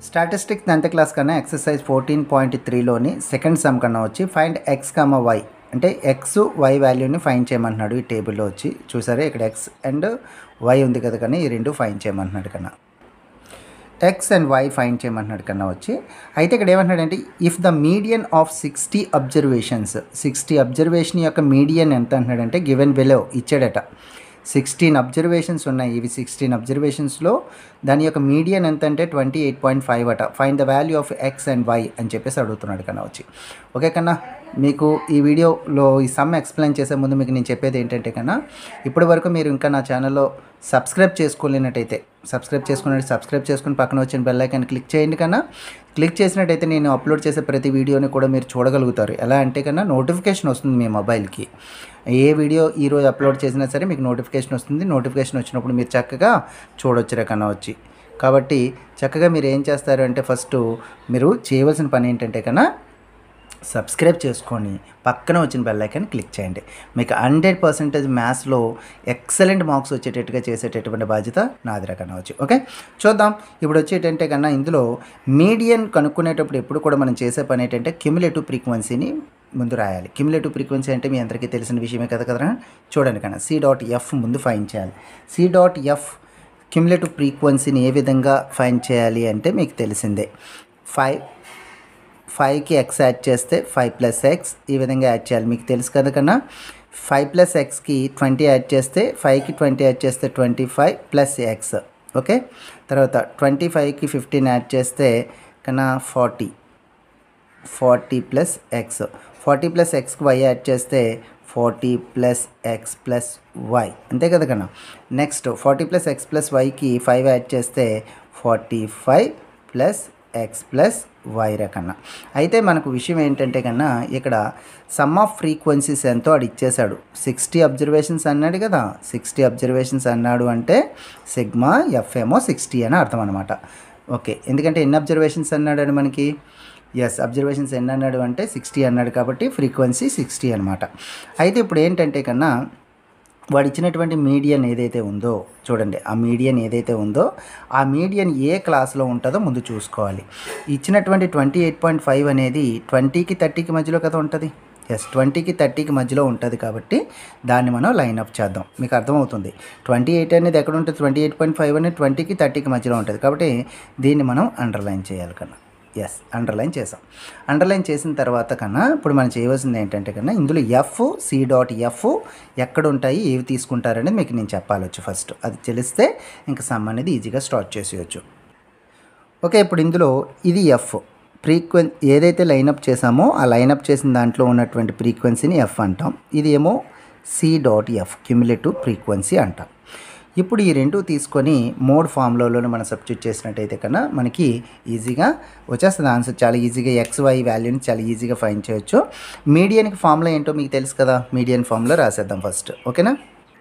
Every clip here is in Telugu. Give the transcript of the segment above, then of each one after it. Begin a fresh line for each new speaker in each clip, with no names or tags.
స్టాటిస్టిక్స్ టెన్త్ క్లాస్ కన్నా ఎక్సర్సైజ్ ఫోర్టీన్ పాయింట్ త్రీలోని సెకండ్ సమ్ కన్నా వచ్చి ఫైండ్ ఎక్స్ కమ వై అంటే ఎక్స్ వై వాల్యూని ఫైన్ చేయమంటున్నాడు ఈ టేబుల్లో వచ్చి చూసారా ఇక్కడ ఎక్స్ అండ్ వై ఉంది కదా కానీ ఈ రెండు ఫైన్ చేయమంటున్నాడు కన్నా ఎక్స్ అండ్ వై ఫైన్ చేయమంటున్నాడు కన్నా వచ్చి అయితే ఇక్కడ ఏమంటున్నాడంటే if the median of sixty observations sixty observation యొక్క మీడియన్ ఎంత అంటున్నాడంటే గివెన్ బిలో ఇచ్చాడట సిక్స్టీన్ అబ్జర్వేషన్స్ ఉన్నాయి ఇవి సిక్స్టీన్ అబ్జర్వేషన్స్లో దాని యొక్క మీడియన్ ఎంత అంటే ట్వంటీ ఎయిట్ పాయింట్ ఫైవ్ అట find the value of x and y అని చెప్పేసి అడుగుతున్నాడు కన్నా వచ్చి ఓకే కన్నా మీకు ఈ వీడియోలో ఈ సమ్ ఎక్స్ప్లెయిన్ చేసే ముందు మీకు నేను చెప్పేది ఏంటంటే కన్నా ఇప్పటి వరకు మీరు ఇంకా నా ఛానల్లో సబ్స్క్రైబ్ చేసుకోలేనట్టయితే సబ్స్క్రైబ్ చేసుకున్నట్టు సబ్స్క్రైబ్ చేసుకుని పక్కన వచ్చిన బెల్ ఐకాన్ క్లిక్ చేయండి కన్నా క్లిక్ చేసినట్టయితే నేను అప్లోడ్ చేసే ప్రతి వీడియోని కూడా మీరు చూడగలుగుతారు ఎలా అంటే కన్నా నోటిఫికేషన్ వస్తుంది మీ మొబైల్కి ఏ వీడియో ఈరోజు అప్లోడ్ చేసినా సరే మీకు నోటిఫికేషన్ వస్తుంది నోటిఫికేషన్ వచ్చినప్పుడు మీరు చక్కగా చూడొచ్చు కన్నా వచ్చి కాబట్టి చక్కగా మీరు ఏం చేస్తారు అంటే ఫస్ట్ మీరు చేయవలసిన పని ఏంటంటే కన్నా సబ్స్క్రైబ్ చేసుకొని పక్కన వచ్చిన బెల్ ఐకాన్ క్లిక్ చేయండి మీకు హండ్రెడ్ పర్సెంటేజ్ మ్యాథ్స్లో ఎక్సలెంట్ మార్క్స్ వచ్చేటట్టుగా చేసేటటువంటి బాధ్యత నాది రకన్నా వచ్చి ఓకే చూద్దాం ఇప్పుడు వచ్చేటంటే కన్నా ఇందులో మీడియన్ కనుక్కునేటప్పుడు ఎప్పుడు కూడా మనం చేసే పని ఏంటంటే క్యుములేటివ్ ఫ్రీక్వెన్సీని ముందు రాయాలి క్యుములేటివ్ ఫ్రీక్వెన్సీ అంటే మీ అందరికీ తెలిసిన విషయమే కదా కదరా చూడండి కన్నా సి డాట్ ఎఫ్ ముందు ఫైన్ చేయాలి సి డాట్ ఎఫ్ క్యుములేటివ్ ఫ్రీక్వెన్సీని ఏ విధంగా ఫైన్ చేయాలి అంటే మీకు తెలిసిందే ఫైవ్ ఫైవ్కి ఎక్స్ యాడ్ చేస్తే ఫైవ్ ప్లస్ ఎక్స్ ఈ విధంగా యాడ్ చేయాలి మీకు తెలుసు కదా కన్నా ఫైవ్ ప్లస్ ఎక్స్కి ట్వంటీ యాడ్ చేస్తే ఫైవ్కి ట్వంటీ యాడ్ చేస్తే twenty five plus x okay తర్వాత ట్వంటీ ఫైవ్కి ఫిఫ్టీన్ యాడ్ చేస్తే కన్నా forty forty plus x forty plus ఎక్స్కి వై యాడ్ చేస్తే forty plus x plus y అంతే కదా కన్నా next forty plus x plus వైకి ఫైవ్ యాడ్ చేస్తే forty five plus x plus y రకన్నా అయితే మనకు విషయం ఏంటంటే కన్నా ఇక్కడ సమ్ ఆఫ్ ఫ్రీక్వెన్సీస్ ఎంతో అది ఇచ్చేశాడు సిక్స్టీ అబ్జర్వేషన్స్ అన్నాడు కదా సిక్స్టీ అబ్జర్వేషన్స్ అన్నాడు అంటే సిగ్మా ఎఫ్ ఏమో సిక్స్టీ అని అర్థం అనమాట ఓకే ఎందుకంటే ఎన్ని అబ్జర్వేషన్స్ అన్నాడు మనకి ఎస్ అబ్జర్వేషన్స్ ఎన్ని అన్నాడు అంటే సిక్స్టీ అన్నాడు కాబట్టి ఫ్రీక్వెన్సీ సిక్స్టీ అనమాట అయితే ఇప్పుడు ఏంటంటే కన్నా వాడు ఇచ్చినటువంటి మీడియన్ ఏదైతే ఉందో చూడండి ఆ మీడియన్ ఏదైతే ఉందో ఆ మీడియన్ ఏ క్లాస్లో ఉంటుందో ముందు చూసుకోవాలి ఇచ్చినటువంటి ట్వంటీ ఎయిట్ పాయింట్ ఫైవ్ అనేది ట్వంటీకి థర్టీకి మధ్యలో కదా ఉంటుంది ఎస్ ట్వంటీకి థర్టీకి మధ్యలో ఉంటుంది కాబట్టి దాన్ని మనం లైన్ అప్ చేద్దాం మీకు అర్థమవుతుంది ట్వంటీ ఎయిట్ అనేది ఎక్కడ ఉంటుంది ట్వంటీ ఎయిట్ పాయింట్ ఫైవ్ అనేది ట్వంటీకి థర్టీకి మధ్యలో ఉంటుంది కాబట్టి దీన్ని మనం అండర్లైన్ చేయాలి కన్నా ఎస్ అండర్లైన్ చేసాం అండర్లైన్ చేసిన తర్వాత కన్నా ఇప్పుడు మనం చేయవలసింది ఏంటంటే కన్నా ఇందులో ఎఫ్ సి డాట్ ఎఫ్ ఎక్కడ ఉంటాయి ఏవి తీసుకుంటారనేది మీకు నేను చెప్పాలొచ్చు ఫస్ట్ అది తెలిస్తే ఇంకా సమ్ అనేది ఈజీగా స్టార్ట్ చేసేయచ్చు ఓకే ఇప్పుడు ఇందులో ఇది ఎఫ్ ఫ్రీక్వెన్ ఏదైతే లైనప్ చేసామో ఆ లైనప్ చేసిన దాంట్లో ఉన్నటువంటి ఫ్రీక్వెన్సీని ఎఫ్ అంటాం ఇది ఏమో C dot F cumulative frequency అంటాం ఇప్పుడు ఈ రెండు తీసుకొని మోడ్ ఫార్ములాలో మనం సబ్స్టిట్యూట్ చేసినట్టయితే కన్నా మనకి ఈజీగా వచ్చేస్తుంది ఆన్సర్ చాలా ఈజీగా ఎక్స్ వై వాల్యూని చాలా ఈజీగా ఫైన్ చేయొచ్చు మీడియన్కి ఫార్ములా ఏంటో మీకు తెలుసు కదా మీడియన్ ఫార్ములా రాసేద్దాం ఫస్ట్ ఓకేనా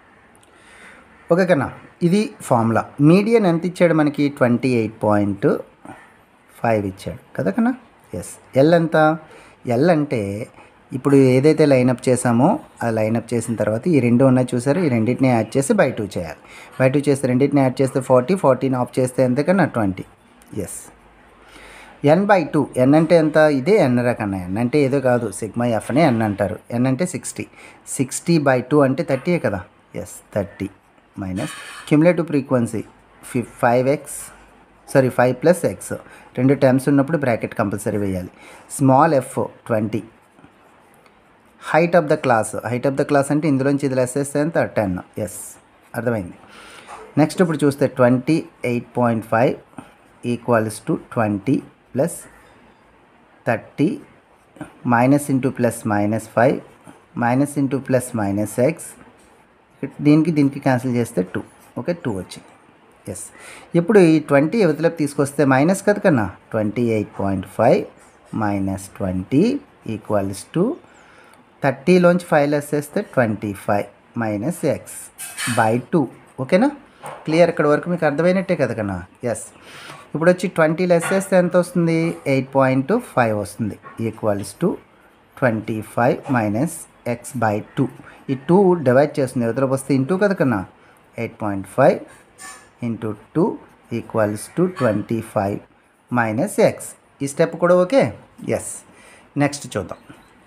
ఓకే కన్నా ఇది ఫార్ములా మీడియన్ ఎంత ఇచ్చాడు మనకి ట్వంటీ ఎయిట్ పాయింట్ ఫైవ్ ఇచ్చాడు కదా కన్నా ఎస్ ఎల్ ఎంత ఎల్ అంటే ఇప్పుడు ఏదైతే లైనప్ చేసామో ఆ లైనప్ చేసిన తర్వాత ఈ రెండు ఉన్నాయి చూసారు ఈ రెండింటిని యాడ్ చేసి బై టూ చేయాలి బై టూ చేస్తే రెండింటిని యాడ్ చేస్తే ఫార్టీ ఫార్టీని ఆఫ్ చేస్తే ఎంత కన్నా twenty yes N by two N అంటే ఎంత ఇదే ఎన్ రకన్నా ఎన్ అంటే ఏదో కాదు సిగ్మా ఎఫ్ అనే ఎన్ అంటారు ఎన్ అంటే సిక్స్టీ సిక్స్టీ బై టూ అంటే థర్టీయే కదా yes thirty minus cumulative frequency ఫి five x sorry five plus x రెండు టర్మ్స్ ఉన్నప్పుడు బ్రాకెట్ కంపల్సరీ వేయాలి small F twenty height of the class height of the class అంటే ఇందులోంచి ఇది లెస్ చేస్తే ఎంత టెన్ ఎస్ అర్థమైంది నెక్స్ట్ ఇప్పుడు చూస్తే twenty eight point five equals to twenty plus thirty minus into plus minus five minus into plus minus x దీనికి దీనికి క్యాన్సిల్ చేస్తే టూ ఓకే టూ వచ్చింది ఎస్ ఇప్పుడు ఈ ట్వంటీ యువతలకు తీసుకొస్తే మైనస్ కదా కన్నా twenty eight point five minus twenty equals to థర్టీలోంచి ఫైవ్ లెస్ చేస్తే twenty five minus x by two ఓకేనా క్లియర్ ఇక్కడ వరకు మీకు అర్థమైనట్టే కదా కన్నా ఎస్ ఇప్పుడు వచ్చి ట్వంటీ లెస్ చేస్తే ఎంత వస్తుంది ఎయిట్ పాయింట్ ఫైవ్ వస్తుంది equals to twenty five minus x by two ఈ టూ డివైడ్ చేస్తుంది యువతలకు వస్తే ఇంటూ కదా కన్నా eight point five into two equals to twenty five minus x ఈ స్టెప్ కూడా ఓకే ఎస్ నెక్స్ట్ చూద్దాం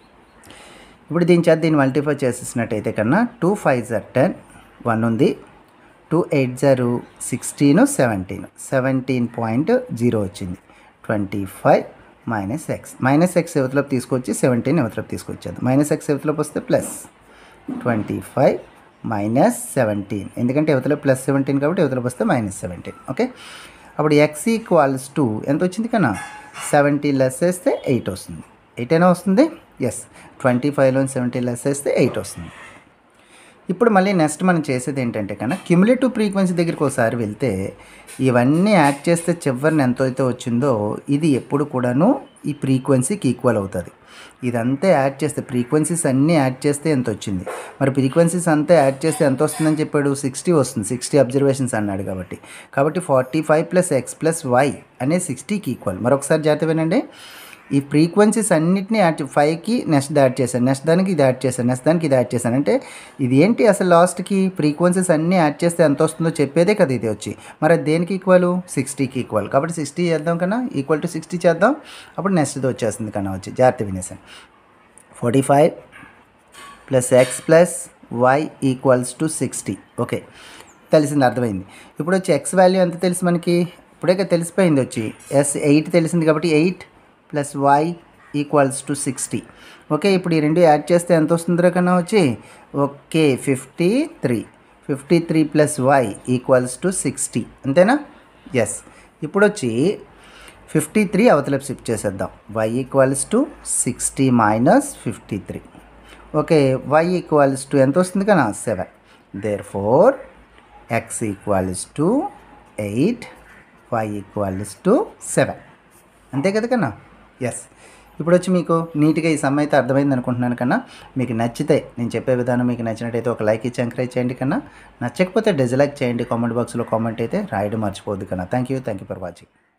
ఇప్పుడు దీని చేత దీన్ని మల్టిఫై చేసేసినట్టయితే కన్నా టూ ఫైవ్ జర్ టెన్ వన్ ఉంది టూ ఎయిట్ జర్ sixteen seventeen seventeen point zero వచ్చింది twenty five minus x minus x యువతలోకి తీసుకొచ్చి సెవెంటీన్ యువతలోకి తీసుకొచ్చేది మైనస్ ఎక్స్ యువతలోకి వస్తే plus twenty five minus seventeen ఎందుకంటే యువతలో ప్లస్ సెవెంటీన్ కాబట్టి యువతలోకి వస్తే మైనస్ సెవెంటీన్ ఓకే అప్పుడు ఎక్స్ ఈక్వల్స్ టు ఎంత వచ్చింది కన్నా సెవెంటీన్ లెస్ వేస్తే ఎయిట్ వస్తుంది ఎయిట్ అయినా వస్తుంది ఎస్ ట్వంటీ ఫైవ్లో సెవెంటీన్ లెస్ వేస్తే ఎయిట్ వస్తుంది ఇప్పుడు మళ్ళీ నెక్స్ట్ మనం చేసేది ఏంటంటే కన్నా క్యుములేటివ్ ఫ్రీక్వెన్సీ దగ్గరికి ఒకసారి వెళ్తే ఇవన్నీ యాడ్ చేస్తే చివరిని ఎంత అయితే వచ్చిందో ఇది ఎప్పుడు కూడాను ఈ ఫ్రీక్వెన్సీకి ఈక్వల్ అవుతుంది ఇదంతా యాడ్ చేస్తే ఫ్రీక్వెన్సీస్ అన్నీ యాడ్ చేస్తే ఎంత వచ్చింది మరి ఫ్రీక్వెన్సీస్ అంతా యాడ్ చేస్తే ఎంత వస్తుందని చెప్పాడు సిక్స్టీ వస్తుంది సిక్స్టీ అబ్జర్వేషన్స్ అన్నాడు కాబట్టి కాబట్టి forty five plus x plus y అనేది సిక్స్టీకి ఈక్వల్ మరొకసారి జాగ్రత్త వినండి ఈ ఫ్రీక్వెన్సీస్ అన్నిటిని యాడ్ ఫైవ్కి నెక్స్ట్ యాడ్ చేశాను నెక్స్ట్ దానికి ఇది యాడ్ చేశాను నెక్స్ట్ దానికి ఇది యాడ్ చేశాను అంటే ఇది ఏంటి అసలు లాస్ట్కి ఫ్రీక్వెన్సీస్ అన్నీ యాడ్ చేస్తే ఎంత వస్తుందో చెప్పేదే కదా ఇది వచ్చి మరి అది దేనికి ఈక్వల్ సిక్స్టీకి ఈక్వల్ కాబట్టి సిక్స్టీ చేద్దాం కన్నా ఈక్వల్ టు సిక్స్టీ చేద్దాం అప్పుడు నెక్స్ట్ది వచ్చేస్తుంది కన్నా వచ్చి జాగ్రత్త వినేసాను forty five plus x plus y equals to sixty okay తెలిసింది అర్థమైంది ఇప్పుడు వచ్చి ఎక్స్ వాల్యూ ఎంత తెలుసు మనకి ఇప్పుడే కదా తెలిసిపోయింది వచ్చి ఎస్ ఎయిట్ తెలిసింది కాబట్టి eight plus y equals to sixty okay ఇప్పుడు ఈ రెండు యాడ్ చేస్తే ఎంత వస్తుందో కన్నా వచ్చి okay fifty three fifty three plus y equals to sixty అంతేనా ఎస్ ఇప్పుడు వచ్చి ఫిఫ్టీ త్రీ అవతలపు షిఫ్ట్ చేసేద్దాం y equals to sixty minus fifty three okay y equals to ఎంత వస్తుంది కదా seven therefore x equals to eight y equals to seven అంతే కదా కన్నా ఎస్ ఇప్పుడు వచ్చి మీకు నీట్గా ఈ సమ్ అయితే అర్థమైంది అనుకుంటున్నాను కన్నా మీకు నచ్చితే నేను చెప్పే విధానం మీకు నచ్చినట్టయితే ఒక లైక్ ఇచ్చి ఎంకరేజ్ చేయండి కన్నా నచ్చకపోతే డిజలైక్ చేయండి కామెంట్ బాక్స్లో కామెంట్ అయితే రాయడం మర్చిపోవద్దు కన్నా thank you thank you for watching